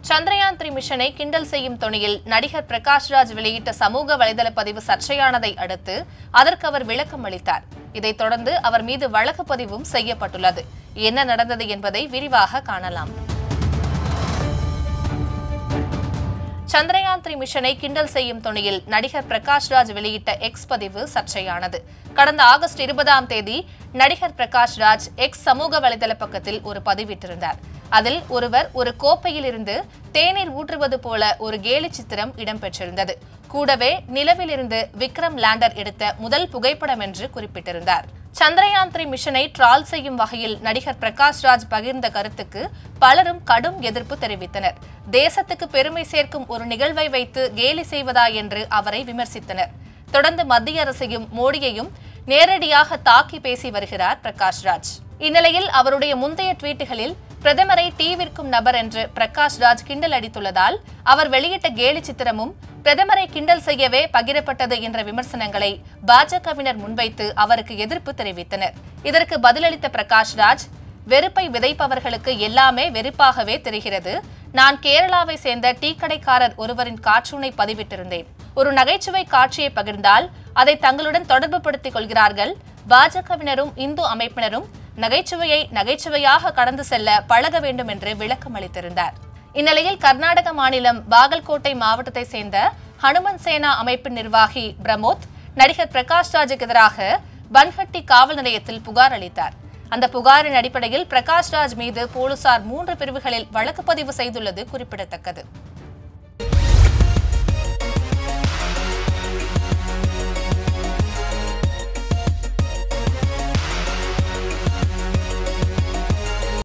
Chandrayaan three மிஷனை கிண்டல் செய்யும் தொனியில் நடிகர் பிரகாஷ்ராஜ் வெளியிட்ட சமூக வலைதள பதிவு சர்ச்சையானதை அடுத்து அதற்கு அவர் விளக்கம் அளித்தார் இதைத் தொடர்ந்து அவர் மீது வழக்கு பதிவும் செய்யப்பட்டுள்ளது என்ன நடந்தது என்பதை விரிவாக காணலாம் சந்திரயான் த்ரீ மிஷனை கிண்டல் செய்யும் துணியில் நடிகர் பிரகாஷ்ராஜ் வெளியிட்ட எக்ஸ் பதிவு சர்ச்சையானது கடந்த ஆகஸ்ட் இருபதாம் தேதி நடிகர் பிரகாஷ்ராஜ் எக்ஸ் சமூக வலைதள பக்கத்தில் ஒரு பதிவிட்டிருந்தார் அதில் ஒருவர் ஒரு கோப்பையில் இருந்து தேநீர் ஊற்றுவது போல ஒரு கேலி சித்திரம் இடம்பெற்றிருந்தது கூடவே நிலவிலிருந்து விக்ரம் லேண்டர் எடுத்த முதல் புகைப்படம் என்று குறிப்பிட்டிருந்தார் சந்திரயான் த்ரீ மிஷனை ட்ரால் செய்யும் வகையில் நடிகர் பிரகாஷ்ராஜ் பகிர்ந்த கருத்துக்கு பலரும் கடும் எதிர்ப்பு தெரிவித்தனர் தேசத்துக்கு பெருமை சேர்க்கும் ஒரு நிகழ்வை வைத்து கேலி செய்வதா என்று அவரை விமர்சித்தனர் தொடர்ந்து மத்திய அரசையும் மோடியையும் நேரடியாக தாக்கி பேசி வருகிறார் பிரகாஷ்ராஜ் இந்நிலையில் அவருடைய முந்தைய ட்வீட்டுகளில் பிரதமரை டீ விற்கும் நபர் என்று பிரகாஷ்ராஜ் கிண்டல் அடித்துள்ளதால் அவர் வெளியிட்ட கேலி சித்திரமும் பிரதமரை கிண்டல் செய்யவே பகிரப்பட்டது என்ற விமர்சனங்களை பாஜகவினர் முன்வைத்து அவருக்கு எதிர்ப்பு தெரிவித்தனர் இதற்கு பதிலளித்த பிரகாஷ்ராஜ் வெறுப்பை விதைப்பவர்களுக்கு எல்லாமே வெறுப்பாகவே தெரிகிறது நான் கேரளாவை சேர்ந்த டீ கடைக்காரர் ஒருவரின் கார்ட்டூனை பதிவிட்டிருந்தேன் ஒரு நகைச்சுவை காட்சியை பகிர்ந்தால் அதை தங்களுடன் தொடர்புபடுத்திக் கொள்கிறார்கள் பாஜகவினரும் இந்து அமைப்பினரும் நகைச்சுவையை நகைச்சுவையாக கடந்து செல்ல பழக வேண்டும் என்று விளக்கம் அளித்திருந்தார் இந்நிலையில் கர்நாடக மாநிலம் பாகல்கோட்டை மாவட்டத்தை சேர்ந்த ஹனுமன் சேனா அமைப்பின் நிர்வாகி பிரமோத் நடிகர் பிரகாஷ் ராஜுக்கு எதிராக பன்ஹட்டி காவல் நிலையத்தில் புகார் அளித்தார் அந்த புகாரின் அடிப்படையில் பிரகாஷ் ராஜ் மீது போலீசார் மூன்று பிரிவுகளில் வழக்கு பதிவு செய்துள்ளது குறிப்பிடத்தக்கது